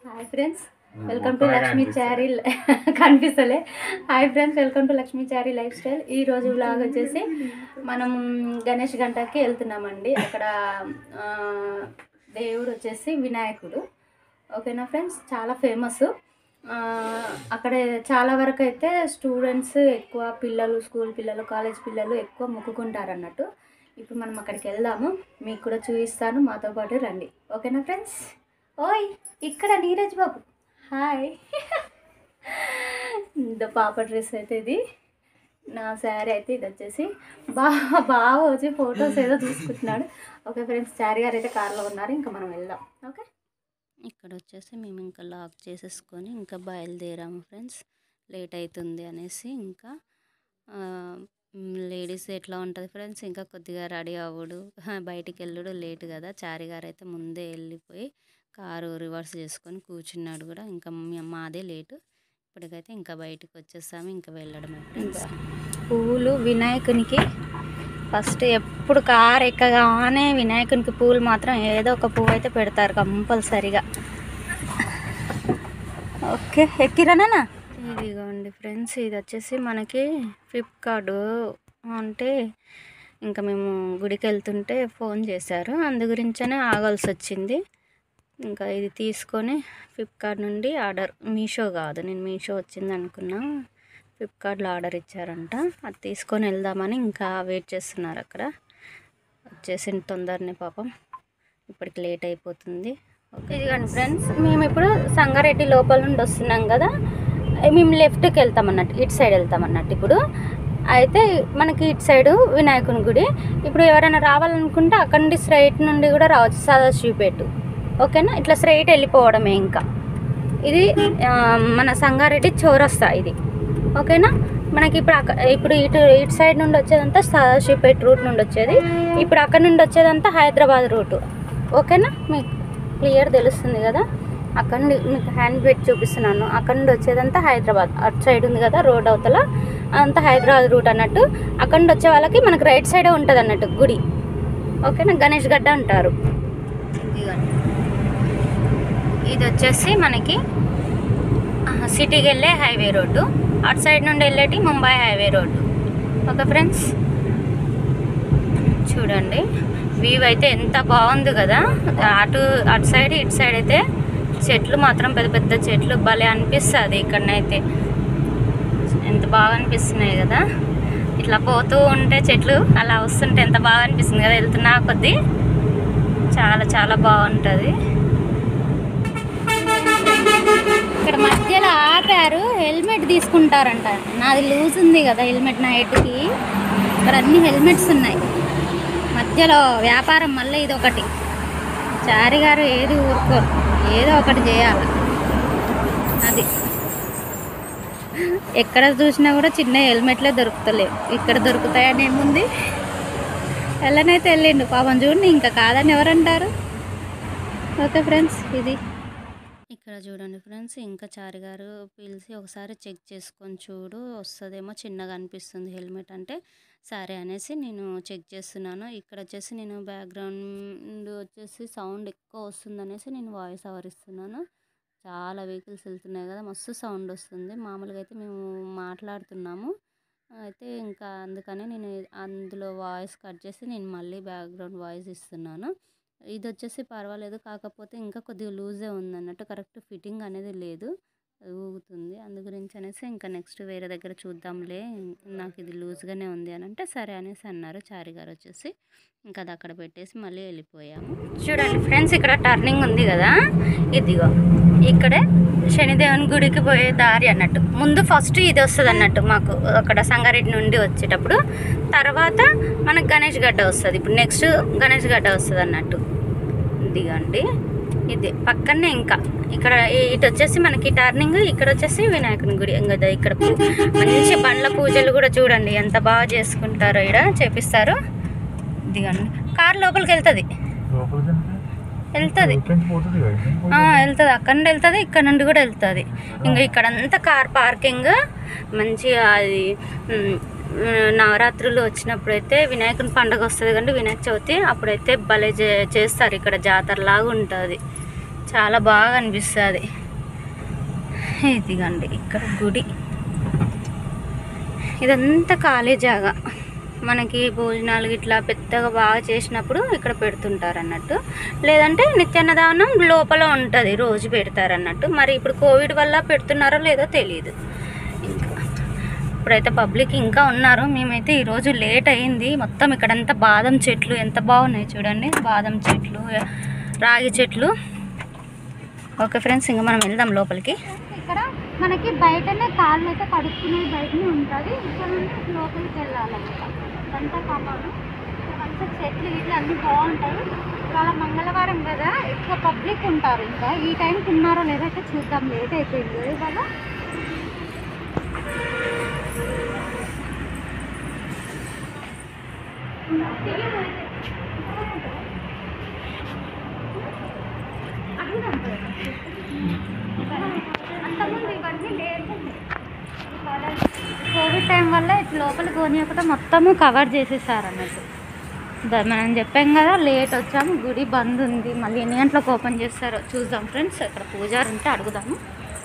Hi friends welcome to Lakshmi Chari కనిపిస్తలే hi friends welcome to Lakshmi Chari lifestyle ఈ రోజు vlog వచ్చేసి మనం గణేష్ గంటకి వెళ్తున్నామండి అక్కడ ఆ, దేవుడు వచ్చేసి వినాయకుడు ఓకేనా ఫ్రెండ్స్ చాలా ఫేమస్ అక్కడ చాలా వరకు అయితే స్టూడెంట్స్ ఎక్కువ పిల్లలు స్కూల్ పిల్లలు కాలేజ్ పిల్లలు ఎక్కువ మొక్కుకుంటారు అన్నట్టు ఇప్పుడు మనం అక్కడికి వెళ్దాము మీకు కూడా చూపిస్తాను మాతో పాటు రండి ఓకేనా ఫ్రెండ్స్ ఓయ్ ఇక్కడ నీరజ్ బాబు హాయ్ ఇంత పాప డ్రెస్ అయితే ఇది నా శారీ అయితే ఇది వచ్చేసి బాగా బాగా వచ్చి ఫొటోస్ ఏదో తీసుకుంటున్నాడు ఓకే ఫ్రెండ్స్ శారీ గారు అయితే కార్లో ఉన్నారు ఇంకా మనం వెళ్దాం ఓకే ఇక్కడ వచ్చేసి మేము ఇంకా లాక్ చేసేసుకొని ఇంకా బయలుదేరాము ఫ్రెండ్స్ లేట్ అవుతుంది అనేసి ఇంకా లేడీస్ ఎట్లా ఉంటుంది ఫ్రెండ్స్ ఇంకా కొద్దిగా రెడీ అవ్వడు బయటికి వెళ్ళడు లేట్ కదా చారి గారు అయితే ముందే వెళ్ళిపోయి కారు రివర్స్ చేసుకొని కూర్చున్నాడు కూడా ఇంకా మీ- మాదే లేటు ఇప్పటికైతే ఇంకా బయటికి వచ్చేసాము ఇంకా వెళ్ళడమే ఫ్రెండ్స్ పూలు వినాయకునికి ఫస్ట్ ఎప్పుడు కార్ ఎక్కగానే వినాయకునికి పూలు మాత్రం ఏదో ఒక పువ్వు అయితే పెడతారు కంపల్సరిగా ఓకే ఎక్కిరానా ఇదిగోండి ఫ్రెండ్స్ ఇది వచ్చేసి మనకి ఫ్లిప్కార్ట్ అంటే ఇంకా మేము గుడికి వెళ్తుంటే ఫోన్ చేశారు అందు గురించనే ఆగాల్సి వచ్చింది ఇంకా ఇది తీసుకొని ఫ్లిప్కార్ట్ నుండి ఆర్డర్ మీషో కాదు నేను మీషో వచ్చింది అనుకున్నా ఫ్లిప్కార్ట్లో ఆర్డర్ ఇచ్చారంట అది తీసుకొని వెళ్దామని ఇంకా వెయిట్ చేస్తున్నారు అక్కడ వచ్చేసిన తొందరనే పాపం ఇప్పటికి లేట్ అయిపోతుంది ఓకే ఇదిగోండి ఫ్రెండ్స్ మేము ఇప్పుడు సంగారెడ్డి లోపల నుండి వస్తున్నాం కదా మేము లెఫ్ట్కి వెళ్తాం అన్నట్టు ఇటు సైడ్ వెళ్తాం అన్నట్టు ఇప్పుడు అయితే మనకి ఇటు సైడు వినాయకుని గుడి ఇప్పుడు ఎవరైనా రావాలనుకుంటే అక్కడ నుండి స్ట్రైట్ నుండి కూడా రావచ్చు సదాశివపేట ఓకేనా ఇట్లా స్ట్రైట్ వెళ్ళిపోవడమే ఇంకా ఇది ఆ, మన సంగారెడ్డి చౌరస్తా ఇది ఓకేనా మనకి ఇప్పుడు అక్క ఇప్పుడు ఇటు ఇటు సైడ్ నుండి వచ్చేదంతా సదాశివపేట రూట్ నుండి వచ్చేది ఇప్పుడు అక్కడ నుండి వచ్చేదంతా హైదరాబాద్ రూటు ఓకేనా మీకు క్లియర్ తెలుస్తుంది కదా అక్కడ నుండి మీకు హ్యాండ్ పెట్టి చూపిస్తున్నాను అక్కడ నుండి వచ్చేదంతా హైదరాబాద్ అటు సైడ్ ఉంది కదా రోడ్ అవతల అంతా హైదరాబాద్ రూట్ అన్నట్టు అక్కడ నుండి వచ్చే వాళ్ళకి మనకు రైట్ సైడే ఉంటుంది అన్నట్టు గుడి ఓకేనా గణేష్ గడ్డ అంటారు ఇదిగోండి. ఇది వచ్చేసి మనకి ఆ, సిటీకి వెళ్ళే హైవే రోడ్డు అటు సైడ్ నుండి వెళ్ళేటి Mumbai highway road okay friends చూడండి వ్యూ అయితే ఎంత బాగుంది కదా అటు అటు సైడ్ ఇటు సైడ్ అయితే చెట్లు మాత్రం పెద్ద పెద్ద చెట్లు భలే అనిపిస్తుంది ఇక్కడనైతే ఎంత బాగా అనిపిస్తున్నాయి కదా ఇట్లా పోతూ ఉంటే చెట్లు అలా వస్తుంటే ఎంత బాగా అనిపిస్తుంది కదా వెళ్తున్నా కొద్దీ చాలా చాలా బాగుంటుంది ఇక్కడ మధ్యలో ఆపారు హెల్మెట్ తీసుకుంటారంట నాది లూజ్ ఉంది కదా హెల్మెట్ నా హెడ్కి ఇక్కడ అన్ని హెల్మెట్స్ ఉన్నాయి మధ్యలో వ్యాపారం మళ్ళీ ఇది ఒకటి చారి గారు ఏది ఊరుకోరు ఏదో ఒకటి చేయాలి అది ఎక్కడ చూసినా కూడా చిన్న హెల్మెట్లే దొరుకుతలేవు ఇక్కడ దొరుకుతాయని ఏముంది వెళ్ళనైతే వెళ్ళిండు పాపం చూడండి ఇంకా కాదని ఎవరంటారు ఓకే ఫ్రెండ్స్ ఇది ఇక్కడ చూడండి ఫ్రెండ్స్ ఇంకా చారి గారు పిలిచి ఒకసారి చెక్ చేసుకొని చూడు వస్తుందేమో చిన్నగా అనిపిస్తుంది హెల్మెట్ అంటే సరే అనేసి నేను చెక్ చేస్తున్నాను ఇక్కడ వచ్చేసి నేను బ్యాక్గ్రౌండ్ వచ్చేసి సౌండ్ ఎక్కువ వస్తుంది అనేసి నేను వాయిస్ ఓవర్ ఇస్తున్నాను చాలా వెహికల్స్ వెళ్తున్నాయి కదా మస్తు సౌండ్ వస్తుంది మామూలుగా అయితే మేము మాట్లాడుతున్నాము అయితే ఇంకా అందుకనే నేను అందులో వాయిస్ కట్ చేసి నేను మళ్ళీ బ్యాక్గ్రౌండ్ వాయిస్ ఇస్తున్నాను ఇది వచ్చేసి పర్వాలేదు కాకపోతే ఇంకా కొద్దిగా లూజే ఉంది అన్నట్టు కరెక్ట్ ఫిట్టింగ్ అనేది లేదు అది ఊగుతుంది అందు గురించి అనేసి ఇంకా నెక్స్ట్ వేరే దగ్గర చూద్దాంలే నాకు ఇది లూజ్గానే ఉంది అని అంటే సరే అనేసి అన్నారు చారి గారు వచ్చేసి ఇంకా అది అక్కడ పెట్టేసి మళ్ళీ వెళ్ళిపోయాము చూడండి ఫ్రెండ్స్ ఇక్కడ టర్నింగ్ ఉంది కదా ఇదిగో ఇక్కడే శనిదేవుని గుడికి పోయే దారి అన్నట్టు ముందు ఫస్ట్ ఇది వస్తుంది అన్నట్టు మాకు అక్కడ సంగారెడ్డి నుండి వచ్చేటప్పుడు తర్వాత మనకు గణేష్ గడ్డ వస్తుంది ఇప్పుడు నెక్స్ట్ గణేష్ గడ్డ వస్తుంది అన్నట్టు ఇదిగోండి ఇది పక్కనే ఇంకా ఇక్కడ ఈ- ఇటు వచ్చేసి మనకి టర్నింగ్ ఇక్కడ వచ్చేసి వినాయకుని గుడి ఇంకా ఇక్కడ పూ- మంచి బండ్ల పూజలు కూడా చూడండి ఎంత బాగా చేసుకుంటారో ఇక్కడ చేపిస్తారు ఇదిగోండి కార్ లోపలికి వెళ్తుంది వెళ్తుంది వెళ్తుంది అక్కడ నుండి వెళ్తుంది ఇక్కడ నుండి కూడా వెళ్తుంది ఇంకా ఇక్కడ అంతా కార్ పార్కింగ్ మంచిగా అది ఉమ్, ఉమ్, నవరాత్రులు వచ్చినప్పుడైతే వినాయకుని పండుగ వస్తుంది కంటే వినాయక చవితి అప్పుడైతే భలే చే చేస్తారు ఇక్కడ జాతరలాగా ఉంటుంది చాలా బాగా అనిపిస్తుంది ఇదిగండి ఇక్కడ గుడి ఇదంతా ఖాళీ జాగా మనకి భోజనాలు ఇట్లా పెద్దగా బాగా చేసినప్పుడు ఇక్కడ పెడుతుంటారు అన్నట్టు లేదంటే నిత్యాన్నదానం లోపల ఉంటుంది రోజు పెడతారు అన్నట్టు మరి ఇప్పుడు కోవిడ్ వల్ల పెడుతున్నారో లేదో తెలియదు ఇంకా ఇప్పుడైతే పబ్లిక్ ఇంకా ఉన్నారు మేమైతే ఈరోజు లేట్ అయింది మొత్తం ఇక్కడంతా బాదం చెట్లు ఎంత బాగున్నాయి చూడండి బాదం చెట్లు రాగి చెట్లు ఓకే ఫ్రెండ్స్ ఇంకా మనం వెళ్దాం లోపలికి ఇక్కడ మనకి బయటనే కాళ్ళు అయితే కడుక్కునేది బయటనే ఉంటుంది ఇక్కడ నుండి లోపలికి వెళ్ళాలన్నమాట ఇదంతా కమాను మంచిగా చెట్లు ఇట్లా అన్నీ బాగుంటాయి ఇవాళ మంగళవారం కదా ఎక్కువ పబ్లిక్ ఉంటారు ఇంకా ఈ టైంకి ఉన్నారో లేదో అయితే చూద్దాం లేట్ అయిపోయింది ఇవాళ అంతకుముందు ఇవన్నీ లేదు కోవిడ్ టైం వల్ల ఇట్లా లోపల కోనియకుండా మొత్తము కవర్ చేసేసారు అన్నట్టు ద- మనం చెప్పాం కదా లేట్ వచ్చాము గుడి బంద్ ఉంది మళ్ళీ ఎన్ని గంటలకు ఓపెన్ చేస్తారో చూద్దాం ఫ్రెండ్స్ ఇక్కడ పూజారి ఉంటే అడుగుదాము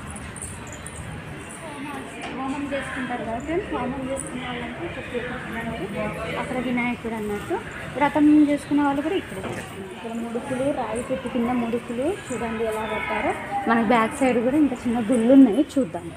హోమం చేసుకుంటారు కదా ఫ్రెండ్స్ హోమం చేసుకునే వాళ్ళంటే ఇక్కడ చూపిస్తున్నారు. అక్కడ వినాయకుడు అన్నట్టు వ్రతం చేసుకునే వాళ్ళు కూడా ఇక్కడ చేస్తున్నారు. ఇక్కడ ముడుకులు రాయి చెట్టు కింద ముడుకులు చూడండి ఎలా పెట్టారో మన బ్యాక్ సైడ్ కూడా ఇంకా చిన్న గుళ్ళు ఉన్నాయి చూద్దాం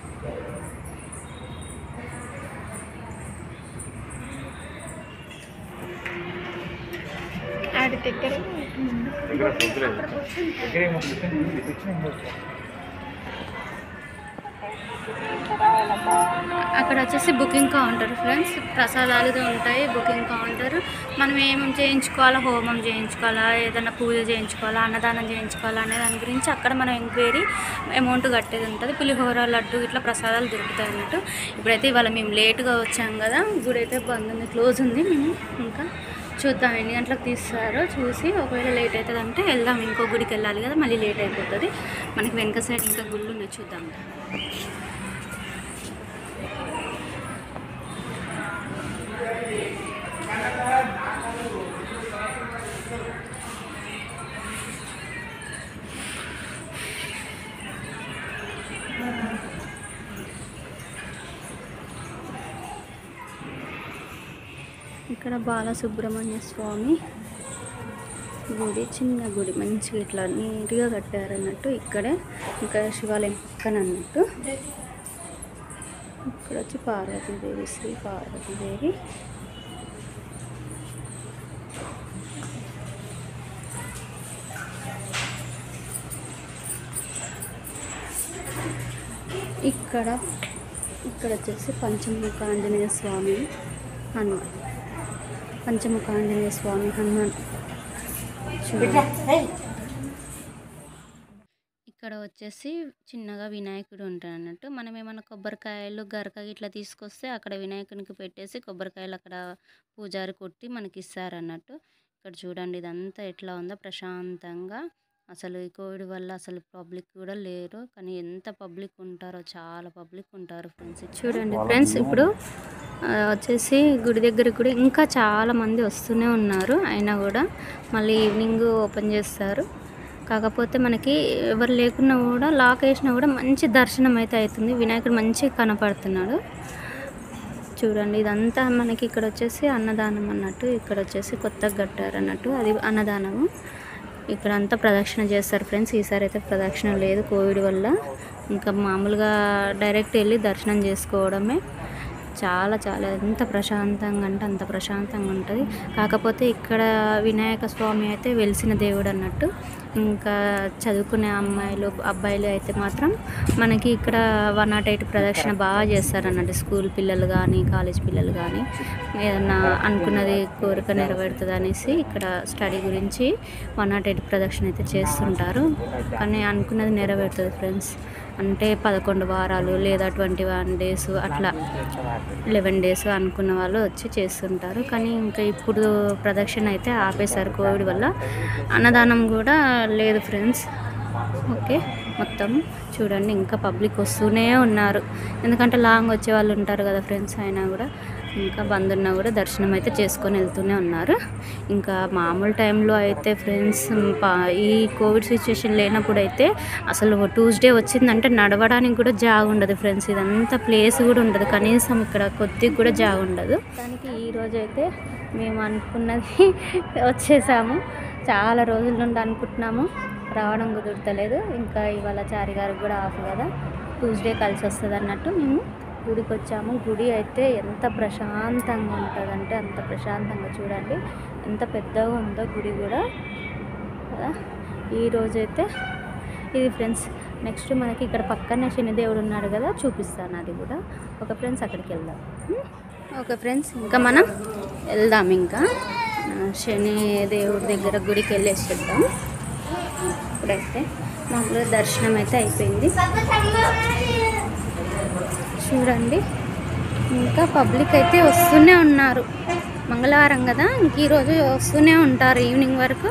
అక్కడ వచ్చేసి బుకింగ్ కౌంటర్ ఫ్రెండ్స్ ప్రసాదాలు ఉంటాయి బుకింగ్ కౌంటర్ మనం ఏమేమి చేయించుకోవాలా హోమం చేయించుకోవాలా ఏదైనా పూజ చేయించుకోవాలా అన్నదానం చేయించుకోవాలా అనే దాని గురించి అక్కడ మనం ఎంక్వైరీ అమౌంట్ కట్టేది ఉంటుంది పులిహోర లడ్డు ఇట్లా ప్రసాదాలు దొరుకుతాయి అన్నట్టు ఇప్పుడైతే ఇవాళ మేము లేట్గా వచ్చాం కదా గుడి అయితే బంద్ ఉంది క్లోజ్ ఉంది మేము ఇంకా చూద్దాం ఎన్ని గంటలకు తీస్తారో చూసి ఒకవేళ లేట్ అవుతుంది అంటే వెళ్దాం ఇంకో గుడికి వెళ్ళాలి కదా మళ్ళీ లేట్ అయిపోతుంది మనకి వెనక సైడ్ ఇంకా గుళ్ళు ఉన్నాయి చూద్దాం ఇక్కడ బాలసుబ్రహ్మణ్య స్వామి గుడి చిన్న గుడి మంచిగా ఇట్లా నీట్గా కట్టారు అన్నట్టు ఇక్కడే ఇంకా శివాలయం పక్కన అన్నట్టు ఇక్కడ వచ్చి పార్వతీదేవి శ్రీ పార్వతీదేవి ఇక్కడ ఇక్కడ వచ్చేసి పంచముఖ ఆంజనేయ స్వామి హనుమాన్ పంచముఖ ఆంజనేయ స్వామి హనుమాన్ చూడండి. ఇక్కడ వచ్చేసి చిన్నగా వినాయకుడు ఉంటాడు అన్నట్టు మనం ఏమైనా కొబ్బరికాయలు గరక ఇట్లా తీసుకొస్తే అక్కడ వినాయకునికి పెట్టేసి కొబ్బరికాయలు అక్కడ పూజారి కొట్టి మనకి ఇస్తారు అన్నట్టు ఇక్కడ చూడండి ఇదంతా ఎట్లా ఉందో ప్రశాంతంగా అసలు ఈ కోవిడ్ వల్ల అసలు పబ్లిక్ కూడా లేరు కానీ ఎంత పబ్లిక్ ఉంటారో చాలా పబ్లిక్ ఉంటారు ఫ్రెండ్స్ చూడండి ఫ్రెండ్స్ ఇప్పుడు ఆ, వచ్చేసి గుడి దగ్గరికి కూడా ఇంకా చాలా మంది వస్తూనే ఉన్నారు అయినా కూడా మళ్ళీ ఈవినింగ్ ఓపెన్ చేస్తారు కాకపోతే మనకి ఎవరు లేకున్నా కూడా లాక్ వేసినా కూడా మంచి దర్శనం అయితే అవుతుంది వినాయకుడు మంచిగా కనపడుతున్నాడు చూడండి ఇదంతా మనకి ఇక్కడ వచ్చేసి అన్నదానం అన్నట్టు ఇక్కడ వచ్చేసి కొత్తగా కట్టారు అన్నట్టు అది అన్నదానము ఇక్కడ అంతా ప్రదక్షిణ చేస్తారు ఫ్రెండ్స్ ఈసారి అయితే ప్రదక్షిణ లేదు కోవిడ్ వల్ల ఇంకా మామూలుగా డైరెక్ట్ వెళ్ళి దర్శనం చేసుకోవడమే చాలా చాలా ఎంత ప్రశాంతంగా అంటే అంత ప్రశాంతంగా ఉంటుంది కాకపోతే ఇక్కడ వినాయక స్వామి అయితే వెలిసిన దేవుడు అన్నట్టు ఇంకా చదువుకునే అమ్మాయిలు అబ్బాయిలు అయితే మాత్రం మనకి ఇక్కడ వన్ నాట్ ఎయిట్ ప్రదక్షిణ బాగా చేస్తారు అన్నట్టు స్కూల్ పిల్లలు కానీ కాలేజ్ పిల్లలు కానీ ఏదన్నా అనుకున్నది కోరిక నెరవేరుతుంది అనేసి ఇక్కడ స్టడీ గురించి వన్ నాట్ ఎయిట్ ప్రదక్షిణ అయితే చేస్తుంటారు కానీ అనుకున్నది నెరవేరుతుంది ఫ్రెండ్స్ అంటే పదకొండు వారాలు లేదా ట్వంటీ వన్ డేస్ అట్లా లెవెన్ డేస్ అనుకున్న వాళ్ళు వచ్చి చేస్తుంటారు కానీ ఇంకా ఇప్పుడు ప్రదక్షిణ అయితే ఆపేశారు కోవిడ్ వల్ల అన్నదానం కూడా లేదు ఫ్రెండ్స్ ఓకే మొత్తం చూడండి ఇంకా పబ్లిక్ వస్తూనే ఉన్నారు ఎందుకంటే లాంగ్ వచ్చే వాళ్ళు ఉంటారు కదా ఫ్రెండ్స్ అయినా కూడా ఇంకా బంద్ ఉన్నా కూడా దర్శనం అయితే చేసుకొని వెళ్తూనే ఉన్నారు ఇంకా మామూలు టైంలో అయితే ఫ్రెండ్స్ ఈ కోవిడ్ సిచ్యువేషన్ లేనప్పుడు అయితే అసలు ట్యూస్డే వచ్చిందంటే నడవడానికి కూడా జాగ ఉండదు ఫ్రెండ్స్ ఇదంతా ప్లేస్ కూడా ఉండదు కనీసం ఇక్కడ కొద్దిగా కూడా జాగ ఉండదు దానికి ఈ రోజు అయితే మేము అనుకున్నది వచ్చేసాము చాలా రోజుల నుండి అనుకుంటున్నాము రావడం కుదురుతలేదు ఇంకా ఇవాళ చారి గారికి కూడా ఆఫ్ కదా ట్యూస్డే కలిసి వస్తుంది అన్నట్టు మేము గుడికి వచ్చాము గుడి అయితే ఎంత ప్రశాంతంగా ఉంటుందంటే అంత ప్రశాంతంగా చూడండి ఎంత పెద్దగా ఉందో గుడి కూడా కదా ఈ రోజైతే ఇది ఫ్రెండ్స్ నెక్స్ట్ మనకి ఇక్కడ పక్కనే శనిదేవుడు ఉన్నాడు కదా చూపిస్తాను అది కూడా ఒక ఫ్రెండ్స్ అక్కడికి వెళ్దాం ఓకే ఫ్రెండ్స్ ఇంకా మనం వెళ్దాం ఇంకా ఆ, శని దేవుడి దగ్గర గుడికి వెళ్ళేసి వద్దాం ఇప్పుడైతే మాకు దర్శనం అయితే అయిపోయింది చూడండి ఇంకా పబ్లిక్ అయితే వస్తూనే ఉన్నారు మంగళవారం కదా ఇంక ఈరోజు వస్తూనే ఉంటారు ఈవినింగ్ వరకు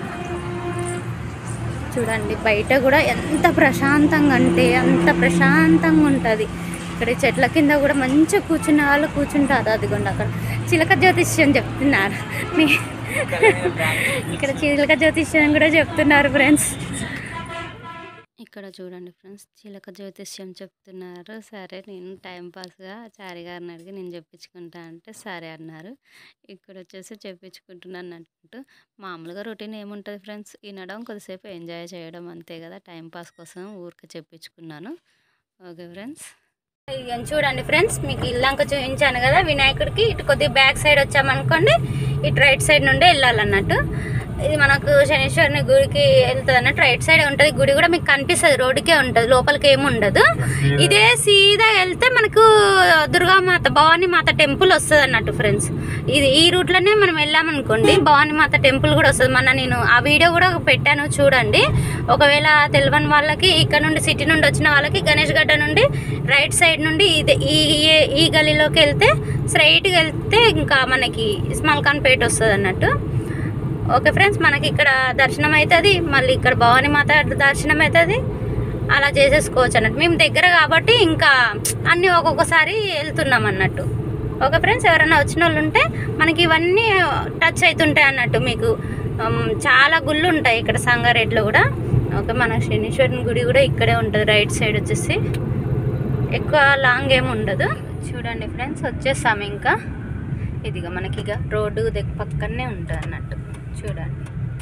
చూడండి బయట కూడా ఎంత ప్రశాంతంగా అంటే అంత ప్రశాంతంగా ఉంటుంది ఇక్కడ ఈ చెట్ల కింద కూడా మంచిగా కూర్చున్న వాళ్ళు కూర్చుంటారు అదిగోండి అక్కడ చిలక జ్యోతిష్యం చెప్తున్నారు మీ- ఇక్కడ చిలక జ్యోతిష్యం కూడా చెప్తున్నారు ఫ్రెండ్స్ ఇక్కడ చూడండి ఫ్రెండ్స్ చిలక జ్యోతిష్యం చెప్తున్నారు సరే నేను టైంపాస్గా చారి గారిని అడిగి నేను చెప్పించుకుంటా అంటే సరే అన్నారు ఇక్కడ వచ్చేసి చెప్పించుకుంటున్నాను అన్నట్టు మామూలుగా రొటీన్ ఏముంటుంది ఫ్రెండ్స్ వినడం కొద్దిసేపు ఎంజాయ్ చేయడం అంతే కదా టైంపాస్ కోసం ఊరికే చెప్పించుకున్నాను ఓకే ఫ్రెండ్స్ ఇదిగో చూడండి ఫ్రెండ్స్ మీకు ఇల్లంక చూపించాను కదా వినాయకుడికి ఇటు కొద్దిగా బ్యాక్ సైడ్ వచ్చామనుకోండి ఇటు రైట్ సైడ్ నుండే వెళ్ళాలన్నట్టు ఇది మనకు శనీశ్వరుని గుడికి వెళ్తుంది అన్నట్టు రైట్ సైడ్ ఉంటుంది గుడి కూడా మీకు కనిపిస్తుంది రోడ్డుకే ఉంటుంది లోపలికి ఏమి ఉండదు ఇదే సీదా వెళ్తే మనకు దుర్గామాత భవానీ మాత టెంపుల్ వస్తుంది అన్నట్టు ఫ్రెండ్స్ ఇది ఈ రూట్లోనే మనం వెళ్ళామనుకోండి భవానీ మాత టెంపుల్ కూడా వస్తుంది మొన్న నేను ఆ వీడియో కూడా పెట్టాను చూడండి ఒకవేళ తెలియని వాళ్ళకి ఇక్కడ నుండి సిటీ నుండి వచ్చిన వాళ్ళకి గణేష్ గడ్డ నుండి రైట్ సైడ్ నుండి ఇదే ఈ ఈ- ఈ గలీలోకి వెళ్తే స్ట్రైట్గా వెళ్తే ఇంకా మనకి ఇస్మాల్ ఖాన్ పేట వస్తుంది అన్నట్టు ఓకే ఫ్రెండ్స్ మనకి ఇక్కడ దర్శనం అవుతుంది మళ్ళీ ఇక్కడ భవానీ మాత దర్శనం అవుతుంది అలా చేసేసుకోవచ్చు అన్నట్టు మేము దగ్గర కాబట్టి ఇంకా అన్నీ ఒక్కొక్కసారి వెళ్తున్నాం అన్నట్టు ఓకే ఫ్రెండ్స్ ఎవరైనా వచ్చిన వాళ్ళు ఉంటే మనకి ఇవన్నీ టచ్ అవుతుంటాయి అన్నట్టు మీకు ఉమ్, చాలా గుళ్ళు ఉంటాయి ఇక్కడ సంగారెడ్డిలో కూడా ఓకే మన శనీశ్వరుని గుడి కూడా ఇక్కడే ఉంటుంది రైట్ సైడ్ వచ్చేసి ఎక్కువ లాంగ్ ఏమి ఉండదు చూడండి ఫ్రెండ్స్ వచ్చేసాము ఇంకా ఇదిగా మనకి ఇక రోడ్డు దగ్గర పక్కనే ఉంటుంది అన్నట్టు చూడండి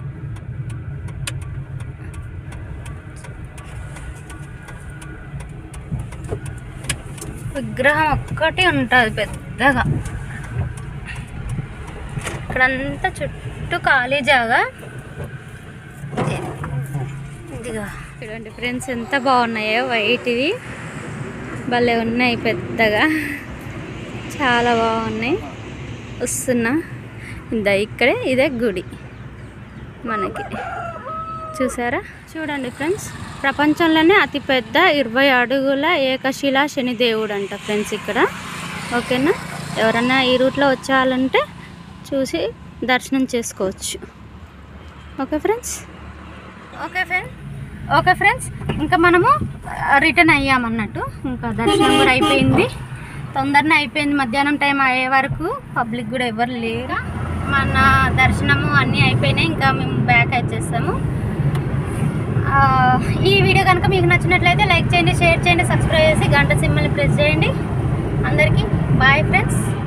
విగ్రహం ఒక్కటే ఉంటుంది పెద్దగా ఇక్కడంతా చుట్టూ ఖాళీ జాగా ఇదిగా చూడండి ఫ్రెండ్స్ ఎంత బాగున్నాయో వైట్వి భలే ఉన్నాయి పెద్దగా చాలా బాగున్నాయి వస్తున్నా ఇందా ఇక్కడే ఇదే గుడి మనకి చూసారా చూడండి ఫ్రెండ్స్ ప్రపంచంలోనే అతిపెద్ద ఇరవై అడుగుల ఏకశిలా శని దేవుడు అంట ఫ్రెండ్స్ ఇక్కడ ఓకేనా ఎవరన్నా ఈ రూట్లో వచ్చాలంటే చూసి దర్శనం చేసుకోవచ్చు okay friends okay friends okay friends ఇంకా మనము రిటర్న్ అయ్యామన్నట్టు ఇంకా దర్శనం కూడా అయిపోయింది తొందరనే అయిపోయింది మధ్యాహ్నం టైం అయ్యే వరకు పబ్లిక్ కూడా ఎవరు లేరు మన దర్శనము అన్నీ అయిపోయినాయి ఇంకా మేము బ్యాక్ వచ్చేసాము ఆ, ఈ వీడియో కనుక మీకు నచ్చినట్లయితే లైక్ చేయండి షేర్ చేయండి సబ్స్క్రైబ్ చేసి గంట సింబల్ని ప్రెస్ చేయండి అందరికీ బాయ్ ఫ్రెండ్స్